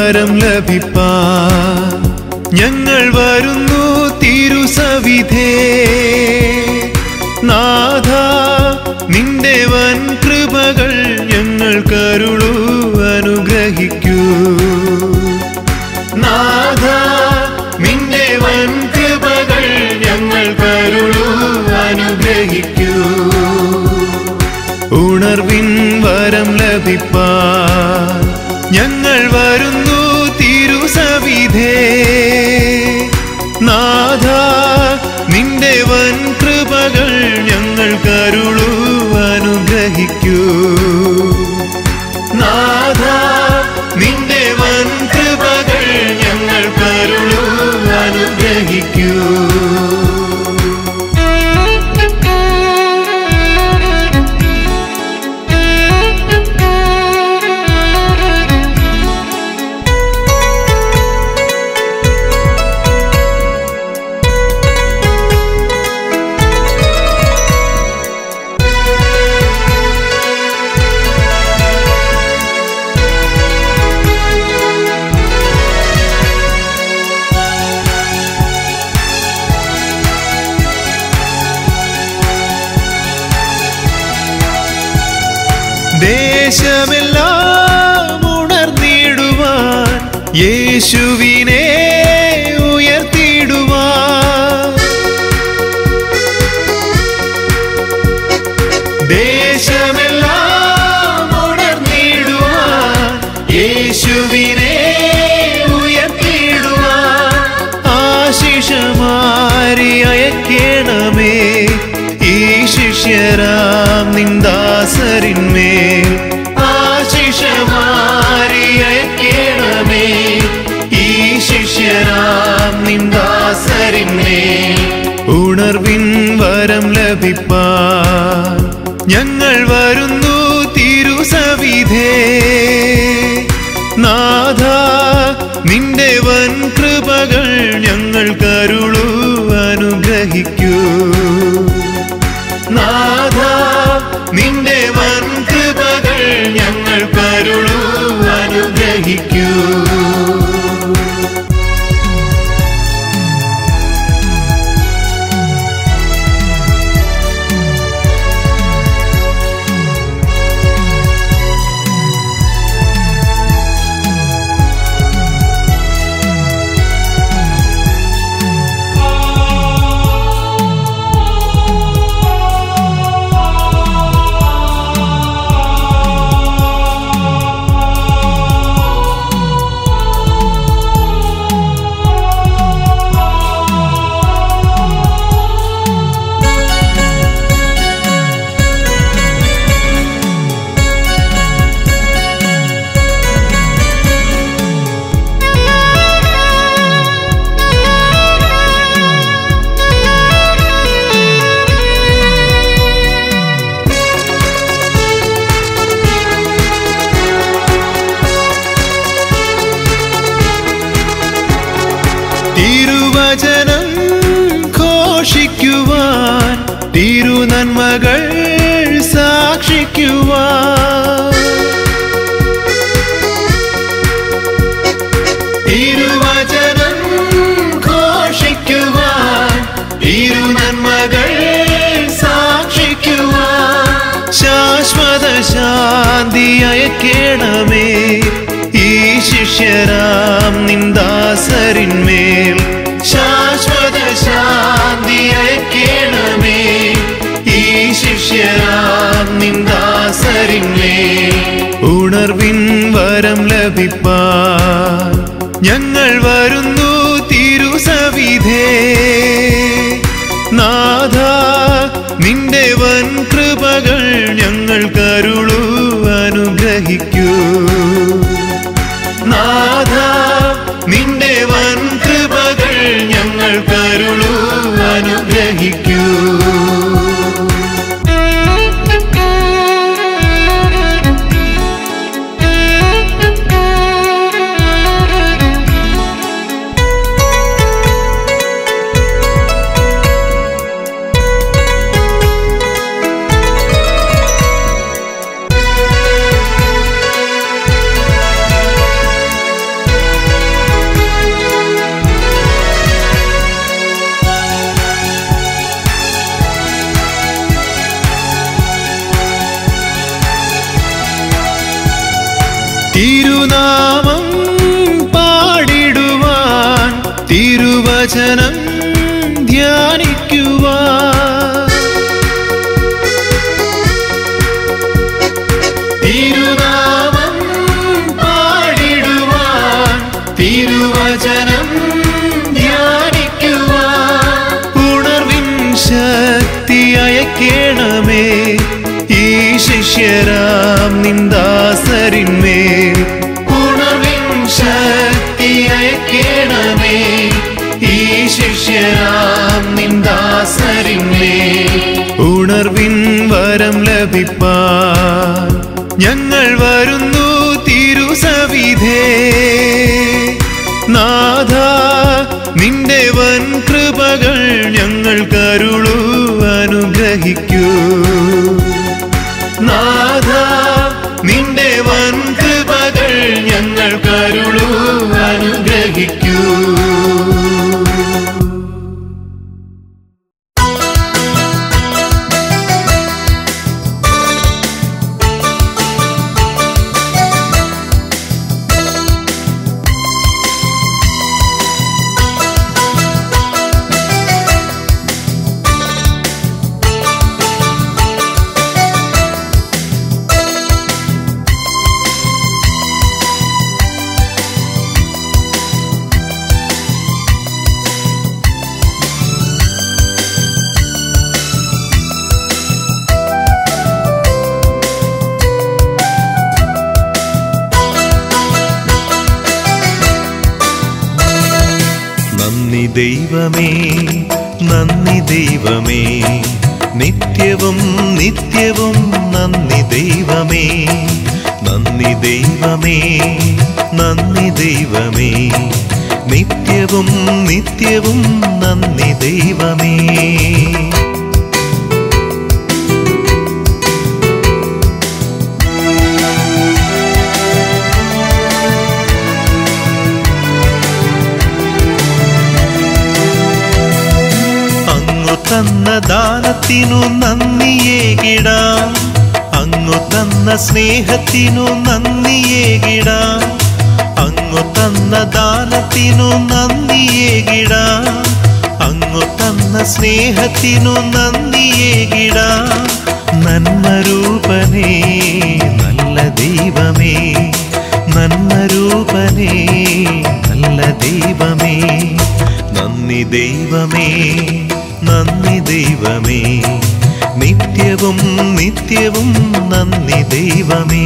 വരം ലഭിപ്പാ ഞങ്ങൾ വരുന്നു തിരുസവിധേ നാഥ നിന്റെ വൻ കൃപകൾ ഞങ്ങൾ കരുളു അനുഗ്രഹിക്കൂ നാഥ നിന്റെ വൻ കൃപകൾ ഞങ്ങൾ കരുളു അനുഗ്രഹിക്കൂ ഉണർവിൻ വരം ലഭിപ്പാ ഞങ്ങൾ വരുന്നു തിരുസവിധേ നാഥ നിന്റെ വൻ കൃപകൾ ഞങ്ങൾ കരുളു അനുഗ്രഹിക്കൂ നാഥ നിന്റെ വൻ കൃപകൾ ഞങ്ങൾ കരുളു അനുഗ്രഹിക്കൂ ദേശമെല്ലാം ഉണർന്നിടുവാൻ യേശുവിനെ ഉയർത്തിടുവാൻ ദേശമെല്ലാം ഉണർന്നിടുവാൻ യേശുവിനെ ഉയർത്തിടുവാൻ ആശിഷമാരി അയക്കണമേ ഈ ശിഷ്യരാം നിന്ദാസരിന്മേൽ ആശിഷമാരി അയക്കണമേ ഈ ശിഷ്യരാം നിന്ദാസരിന്മേൽ ഉണർവിൻ വരം ലഭിപ്പാൻ ഞങ്ങൾ വരുന്നു തിരുസവിധേ നാഥ നിന്റെ വൻ കൃപകൾ ഞങ്ങൾ കരുളു അനുഗ്രഹിക്കൂ നാഥ നിന്റെ വൻ കൃപകൾ ഞങ്ങൾ കരുളു അനുഗ്രഹിക്കൂ തിരുവചനം ഘോഷിക്കുവാൻ തിരുനന്മകൾ സാക്ഷിക്കുവാൻ തിരുവചനം ഘോഷിക്കുവാൻ തിരുനന്മകൾ സാക്ഷിക്കുവാൻ ശാശ്വത ശാന്തി അയക്കണമേ ഈ ശിഷ്യരാം നിന്ദാസരിന്മേൽ ശാശ്വത ശാന്തി അയക്കണമേ ഈ ശിഷ്യരാം നിന്ദാസരിന്മേൽ ഉണർവിൻ വരം ലഭിപ്പാൻ ഞങ്ങൾ വരുന്നു തിരുസവിധേ നാഥ നിന്റെ വൻ കൃപകൾ ഞങ്ങൾ കരുളു അനുഗ്രഹിക്കൂ നാഥ നിന്റെ വൻ കൃപകൾ ഞങ്ങൾ കരുളു അനുഗ്രഹിക്കൂ തിരുവചനം ധ്യാനിക്കുവാൻ തിരുനാമം പാടിടുവാൻ തിരുവചനം ധ്യാനിക്കുവാൻ ഉണർവിൻ ശക്തി അയക്കേണമേ ഈ ശിഷ്യരാം നിന്ദാസരിന്മേൽ ഉണർവിൻ ശക്തി അയക്കേണമേ ഈ ശിഷ്യരാം നിന്ദാസരിന്മേൽ ഉണർവിൻ വരം ലഭിപ്പാൻ ഞങ്ങൾ വരുന്നു തിരുസവിധേ നാഥ നിന്റെ വൻ കൃപകൾ ഞങ്ങൾ കരുളു അനുഗ്രഹിക്കൂ നാഥ നിന്റെ വൻ കൃപകൾ ഞങ്ങൾ കരുളു അനുഗ്രഹിക്കൂ നന്ദി ദൈവമേ നന്ദി ദൈവമേ നിത്യവും നിത്യവും നന്ദി ദൈവമേ നന്ദി ദൈവമേ നന്ദി ദൈവമേ നിത്യവും നിത്യവും നന്ദി ദൈവമേ അങ്ങു തന്ന ദാനത്തിനു നന്ദിയേകിടാം അങ്ങു തന്ന സ്നേഹത്തിനു നന്ദിയേകിടാം അങ്ങു തന്ന ദാനത്തിനു നന്ദിയേകിടാം അങ്ങു തന്ന സ്നേഹത്തിനു നന്ദിയേകിടാം നന്മരൂപനേ നല്ല ദൈവമേ നന്മരൂപനേ നല്ല ദൈവമേ നന്ദി ദൈവമേ നന്ദി ദൈവമേ നിത്യവും നിത്യവും നന്ദി ദൈവമേ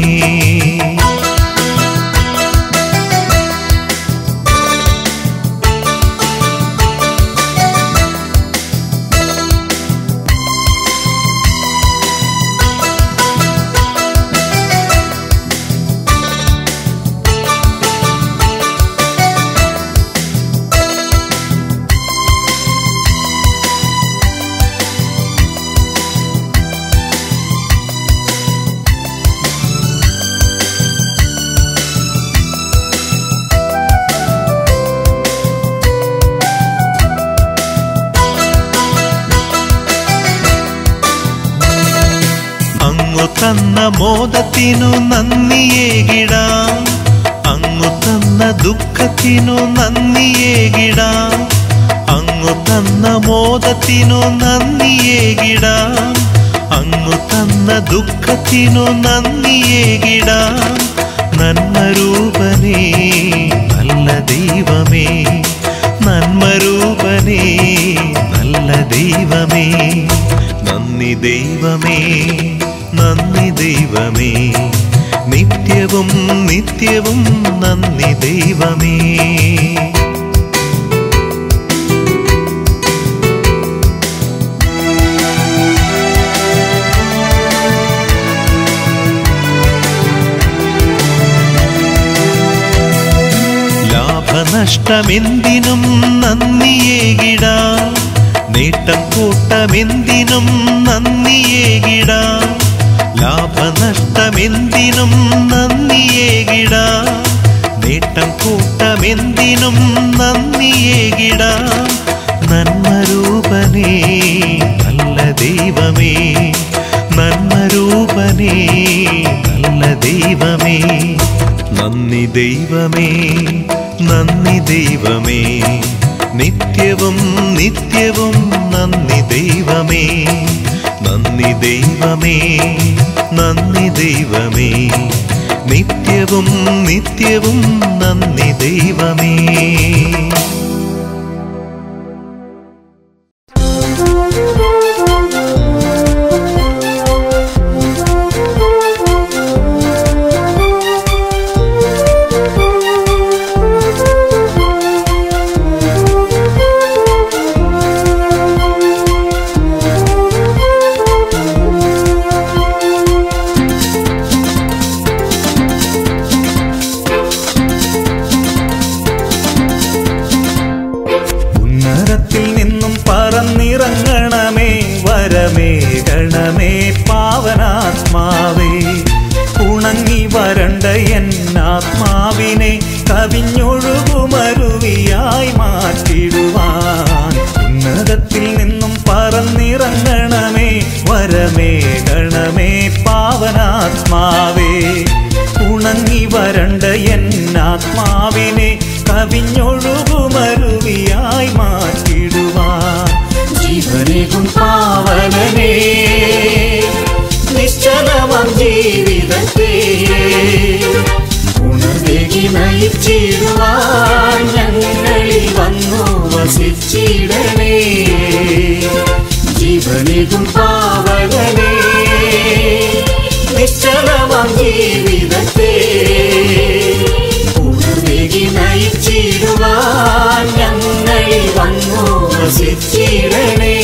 അങ്ങു തന്ന മോദത്തിനു നന്ദിയേകിടാം അങ്ങു തന്ന ദുഃഖത്തിനു നന്ദിയേകിടാം അങ്ങു തന്ന മോദത്തിനു നന്ദിയേകിടാം അങ്ങു തന്ന ദുഃഖത്തിനു നന്ദിയേകിടാം നന്മരൂപനേ നല്ല ദൈവമേ നന്മരൂപനേ നല്ല ദൈവമേ നന്ദി ദൈവമേ നന്ദി ദൈവമേ നിത്യവും നിത്യവും നന്ദി ദൈവമേ ലാഭനഷ്ടമെന്തിനും നന്ദിയേകിടാം നേട്ടം കൂട്ടമെന്തിനും നന്ദിയേകിടാം ലാഭനഷ്ടമെന്തിനും നന്ദിയേകിടാം നേട്ടം കൂട്ടമെന്തിനും നന്ദിയേകിടാം നന്മരൂപനേ നല്ല ദൈവമേ നന്മരൂപനേ നല്ല ദൈവമേ നന്ദി ദൈവമേ നന്ദി ദൈവമേ നിത്യവും നിത്യവും നന്ദി ദൈവമേ നന്ദി ദൈവമേ നന്ദി ദൈവമേ നിത്യവും നിത്യവും നന്ദി ദൈവമേ ഉന്നതത്തിൽ നിന്നും പറന്നിറങ്ങണമേ വരമേ ഗണമേ പാവനാത്മാവേ ഉണങ്ങി വരണ്ട എൻ ആത്മാവിനെ കവിഞ്ഞൊഴുകുമരുവിയായി മാറ്റിടുവാൻ ഉന്നതത്തിൽ നിന്നും പറന്നിറങ്ങണമേ വരമേ ഗണമേ പാവനാത്മാവേ ഉണങ്ങി വരണ്ട എൻ ആത്മാവിനെ കവിഞ്ഞൊഴുകുമരുവിയായി മാറ്റിടുവാൻ ജീവനേകും പാവനനേ നിശ്ചലമാം ജീവിതത്തെ ഉണർവേകി നയിച്ചിടുവാൻ ഞങ്ങളിൽ വന്നു വസിച്ചിടണേ ജീവനേകും പാവനനേ നിശ്ചലമാം ജീവിതത്തെ ഉണർവേകി നയിച്ചിടുവാൻ ഞങ്ങളിൽ വന്നു വസിച്ചിടണേ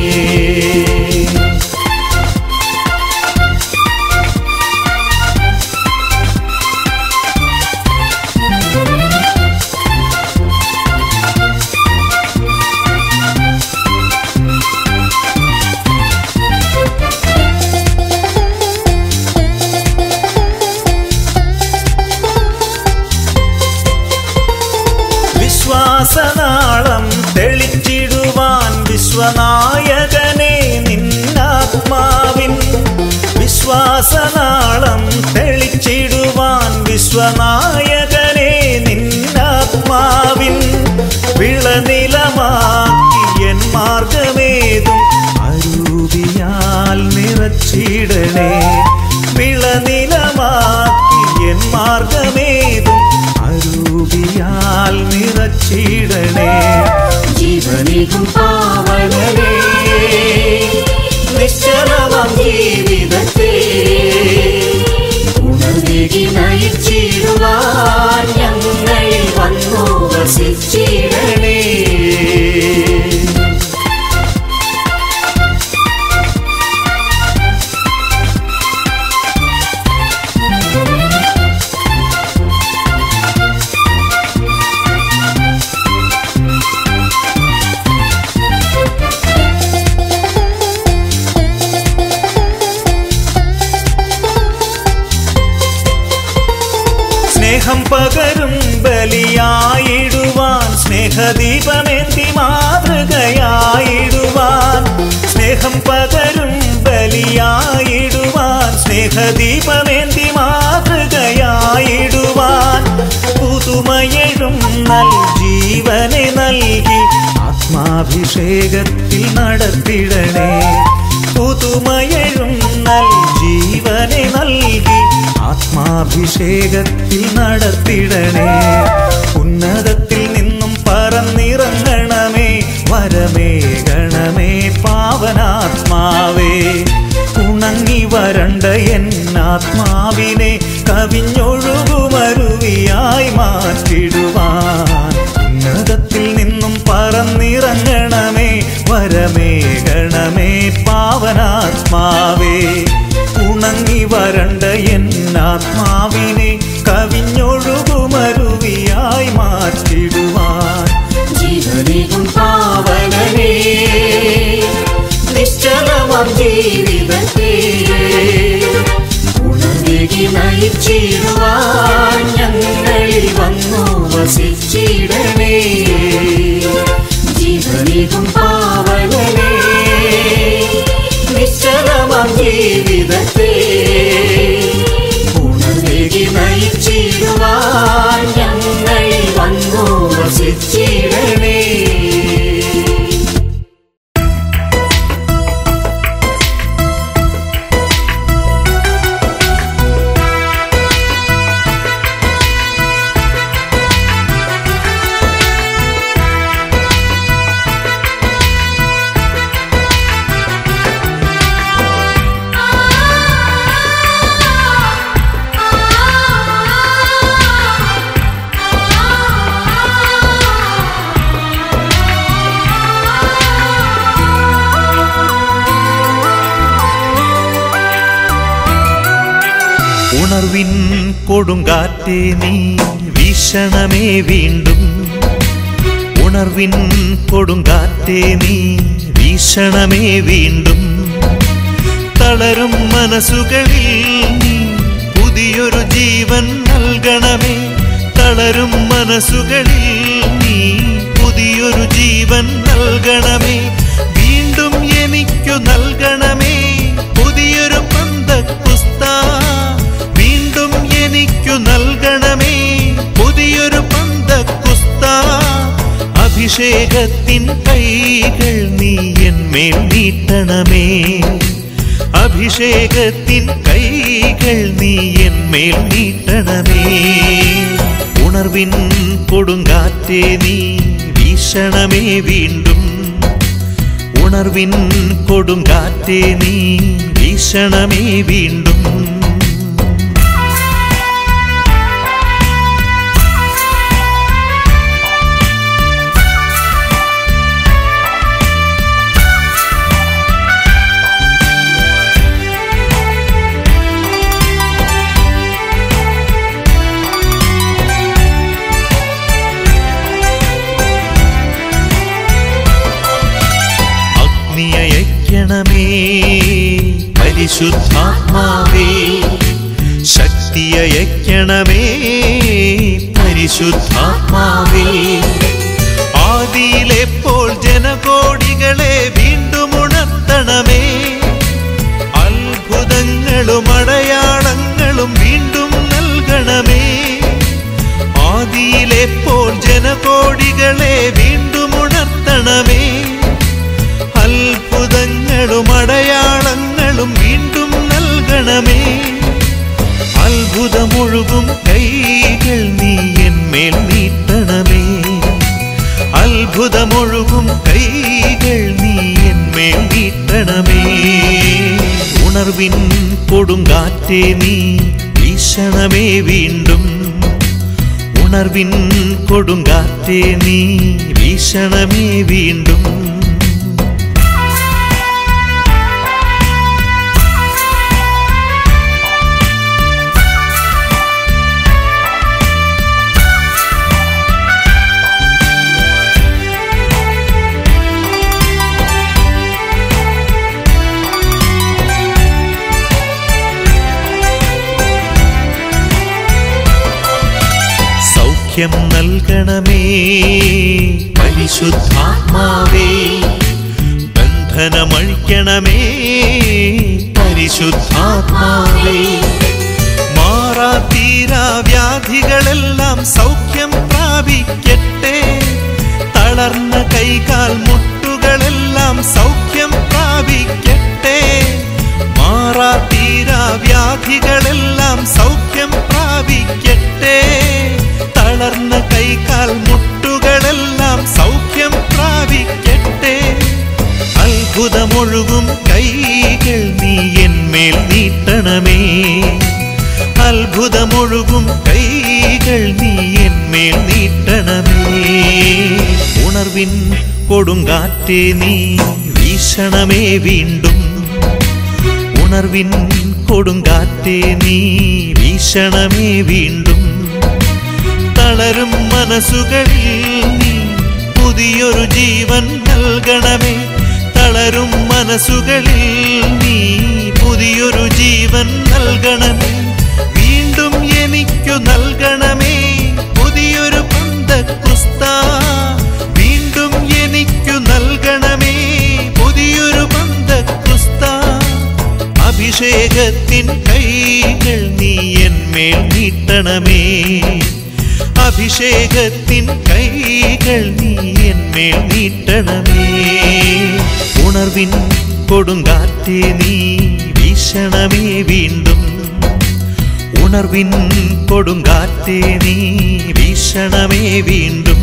വിശ്വാസനാളം തെളിച്ചിടുവാൻ വിശ്വനായകനെ നിന്നാത്മാവിൻ വിശ്വാസനാളം തെളിച്ചിടുവാൻ വിശ്വനായകനെ നിന്നാത്മാവിൻ വിളനിലമാക്കി എൻ മാർഗമേതും അരൂപിയാൽ നിറച്ചിടണേ വിളനിലമാക്കി എൻ മാർഗമേതും അരൂപിയാൽ നിറച്ചിടണേ ജീവനികും പാവനരേ നിശ്ചലമാം ജീവിതത്തെ ഉണർവേകി നയിച്ചിടുവാൻ ഞങ്ങളിൽ വന്നു വസിച്ചിടണേ സ്നേഹം പകരും ബലിയായിടുവാൻ സ്നേഹദീപമേന്തി മാതൃകയായിടുവാൻ സ്നേഹം പകരും ബലിയായിടുവാൻ സ്നേഹദീപമേന്തി മാതൃകയായിടുവാൻ പുതുമയഴും നൽ ജീവനെ നൽകി ആത്മാഭിഷേകത്തിൽ നടത്തിടണേ പുതുമയഴും നൽ ജീവനെ നൽകി ആത്മാഭിഷേകത്തിൽ നടത്തിടണേ ഉന്നതത്തിൽ നിന്നും പറന്നിറങ്ങണമേ വരമേ ഗണമേ പാവനാത്മാവേ ഉണങ്ങി വരണ്ട എൻ ആത്മാവിനെ കവിഞ്ഞൊഴുകുമരുവിയായി മാറ്റിടുവാൻ ഉന്നതത്തിൽ നിന്നും പറന്നിറങ്ങണമേ വരമേ ഗണമേ പാവനാത്മാവേ ഉണങ്ങി വരണ്ട എൻ ആത്മാവിനെ കവിഞ്ഞൊഴുകുമരുവിയായി മാറ്റിടുവാൻ ജീവനികും പാവനനേ നിശ്ചലമാം ജീവിതത്തെ ഉണർവേകി നയിച്ചിടുവാൻ ഞങ്ങളിൽ വന്നു വസിച്ചിടണേ ജീവനികും പാവനനേ നിശ്ചലമാം ജീവിതത്തെ ഉണർവേകി നയിച്ചിടുവാൻ ഞങ്ങളിൽ വന്നു വസിച്ചിടണേ ഉണർവിൻ കൊടുങ്കാറ്റേ നീ വീശണമേ വീണ്ടും ഉണർവിൻ കൊടുങ്കാറ്റേ നീ വീശണമേ വീണ്ടും തളരും മനസ്സുകളിൽ നീ പുതിയൊരു ജീവൻ നൽകണമേ തളരും മനസ്സുകളിൽ നീ പുതിയൊരു ജീവൻ നൽകണമേ വീണ്ടും എനിക്കു നൽകണമേ പുതിയൊരു പന്തക്കുസ്ത വീണ്ടും എനിക്കു നൽകണമേ പുതിയൊരു പന്തക്കുസ്ത അഭിഷേകത്തിൻ കൈകൾ നീ എന്മേൽ നീട്ടണമേ അഭിഷേകത്തിൻ കൈകൾ നീ എന്മേൽ നീട്ടണമേ ഉണർവിൻ കൊടുങ്കാറ്റേ നീ വീശണമേ വീണ്ടും ഉണർവിൻ കൊടുങ്കാറ്റേ നീ വീശണമേ വീണ്ടും അഗ്നിയയക്കണമേ പരിശുദ്ധാത്മാവേ ശക്തിയയക്കണമേ പരിശുദ്ധാത്മാവേ ആദിയിലെപ്പോൾ ജനകോടികളെ വീണ്ടും ഉണർത്തണമേ അത്ഭുതങ്ങളും അടയാളങ്ങളും വീണ്ടും നൽകണമേ ആദിയിലെപ്പോൾ ജനകോടികളെ വീണ്ടും ഉണർത്തണമേ അത്ഭുതങ്ങളും അടയാളങ്ങളും വീണ്ടും നൽകണമേ അത്ഭുതമൊഴുകും കൈകൾ നീ എന്മേൽ നീട്ടണമേ അത്ഭുതമൊഴുകും കൈകൾ നീ എന്മേൽ നീട്ടണമേ ഉണർവിൻ കൊടുങ്കാറ്റേ നീ വീശണമേ വീണ്ടും ഉണർവിൻ കൊടുങ്കാറ്റേ നീ വീശണമേ വീണ്ടും സൗഖ്യം നൽകണമേ പരിശുദ്ധാത്മാവേ ബന്ധനമഴിക്കണമേ പരിശുദ്ധാത്മാവേ മാറാ തീരാ വ്യാധികളെല്ലാം സൗഖ്യം പ്രാപിക്കട്ടെ തളർന്ന കൈകാൽ മുട്ടുകളെല്ലാം സൗഖ്യം പ്രാപിക്കട്ടെ മാറാ തീരാ വ്യാധികളെല്ലാം സൗഖ്യം പ്രാപിക്കട്ടെ തളർന്ന കൈകാൽ മുട്ടുകളെല്ലാം സൗഖ്യം പ്രാപിക്കട്ടെ അത്ഭുതമൊഴുകും കൈകൾ നീ എന്മേൽ നീട്ടണമേ അത്ഭുതമൊഴുകും കൈകൾ നീ എന്മേൽ നീട്ടണമേ ഉണർവിൻ കൊടുങ്കാറ്റേ നീ വീശണമേ വീണ്ടും ഉണർവിൻ കൊടുങ്കാറ്റേ നീ വീശണമേ വീണ്ടും തളരും മനസ്സുകളിൽ നീ പുതിയൊരു ജീവൻ നൽകണമേ തളരും മനസ്സുകളിൽ നീ പുതിയൊരു ജീവൻ നൽകണമേ വീണ്ടും എനിക്കു നൽകണമേ പുതിയൊരു പന്തക്കുസ്ത വീണ്ടും എനിക്കു നൽകണമേ പുതിയൊരു പന്തക്കുസ്ത അഭിഷേകത്തിൻ കൈകൾ നീ എന്മേൽ നീട്ടണമേ അഭിഷേകത്തിൻ കൈകൾ നീ എന്മേൽ നീട്ടണമേ ഉണർവിൻ കൊടുങ്കാറ്റേ നീ വീശണമേ വീണ്ടും ഉണർവിൻ കൊടുങ്കാറ്റേ നീ വീശണമേ വീണ്ടും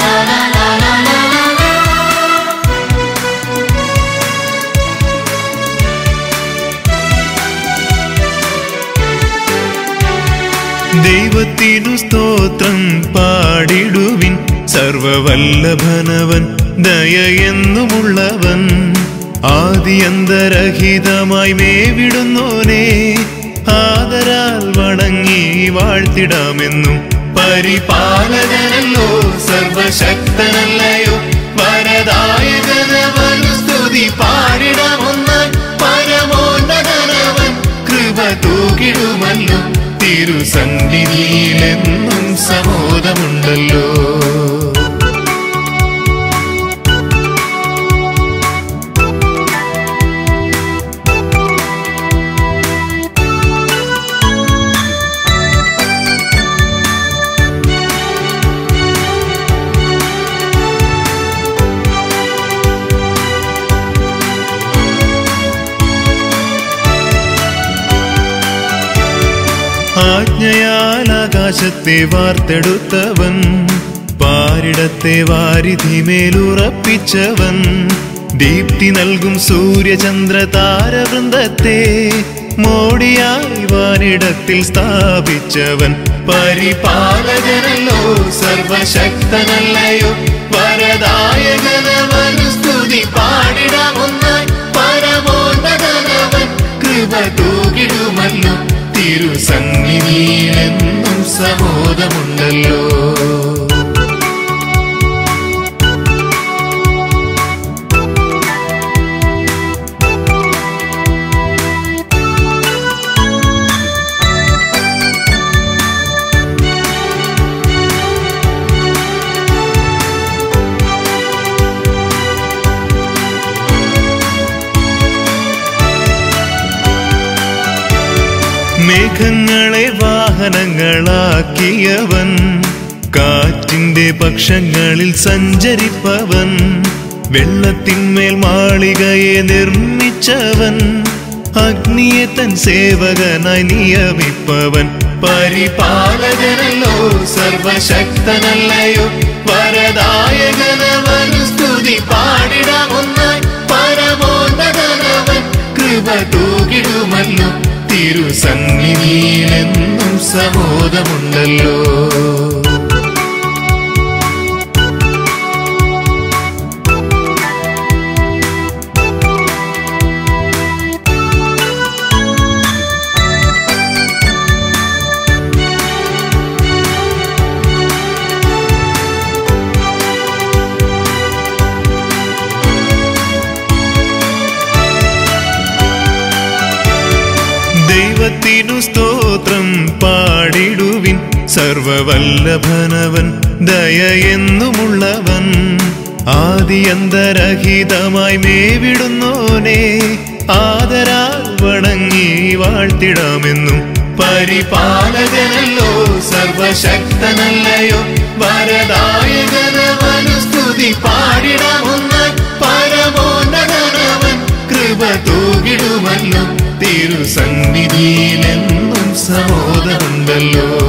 la ദൈവത്തിനു സ്തോത്രം പാടിടുവിൻ സർവവല്ലഭനവൻ ദയ എന്നുമുള്ളവൻ ആദിയന്തരഹിതമായി മേവിടുന്നോനെ ആദരാൽ വണങ്ങി വാഴ്ത്തിടാമെന്നും പരിപാലകനല്ലോ സർവശക്തനല്ലയോ വരദായകനവനു സ്തുതി പാടിടാമൊന്നാൻ പരമോന്നതനവൻ കൃപ തൂകിടുമല്ലോ തിരുസന്നിധിയിലെന്നും സമോദമുണ്ടല്ലോ ആജ്ഞയാൽ ആകാശത്തെ വാർത്തെടുത്തവൻ പാരിടത്തെ വാരിധിമേലുറപ്പിച്ചവൻ ദീപ്തി നൽകും സൂര്യചന്ദ്ര താരവൃന്ദത്തെ മോടിയായി വാനിടത്തിൽ സ്ഥാപിച്ചവൻ പരിപാലകനല്ലോ സർവശക്തനല്ലയോ വരദായകനവനു സ്തുതി പാടിടാമൊന്നായി പരമോന്നതനവൻ കൃപ തൂകിടുമല്ലോ തിരുസന്നിധിയിലെന്നും സമോദമുണ്ടല്ലോ മേഘങ്ങളെ വാഹനങ്ങളാക്കിയവൻ കാറ്റിന്റെ പക്ഷങ്ങളിൽ സഞ്ചരിപ്പവൻ വെള്ളത്തിന്മേൽ മാളികയെ നിർമ്മിച്ചവൻ അഗ്നിയെ തൻ സേവകനായി നിയമിപ്പവൻ പരിപാലകനല്ലോ സർവശക്തനല്ലയോ വരദായകനവനു സ്തുതി പാടിടാമൊന്നായി പരമോന്നതനവൻ കൃപ തൂകിടുമല്ലോ തിരുസന്നിധിയിലെന്നും സമോദമുണ്ടല്ലോ ദൈവത്തിനു സ്തോത്രം പാടിടുവിൻ സർവവല്ലഭനവൻ ദയ എന്നുമുള്ളവൻ ആദിയന്തരഹിതമായി മേവിടുന്നോനെ ആദരാൽ വണങ്ങി വാഴ്ത്തിടാമെന്നും പരിപാലകനല്ലോ സർവശക്തനല്ലയോ വരദായകനവനു സ്തുതി പാടിടാമൊന്നായി പരമോന്നതനവൻ കൃപ തൂകിടുമല്ലോ തിരുസന്നിധിയിലെന്നും സമോദമുണ്ടല്ലോ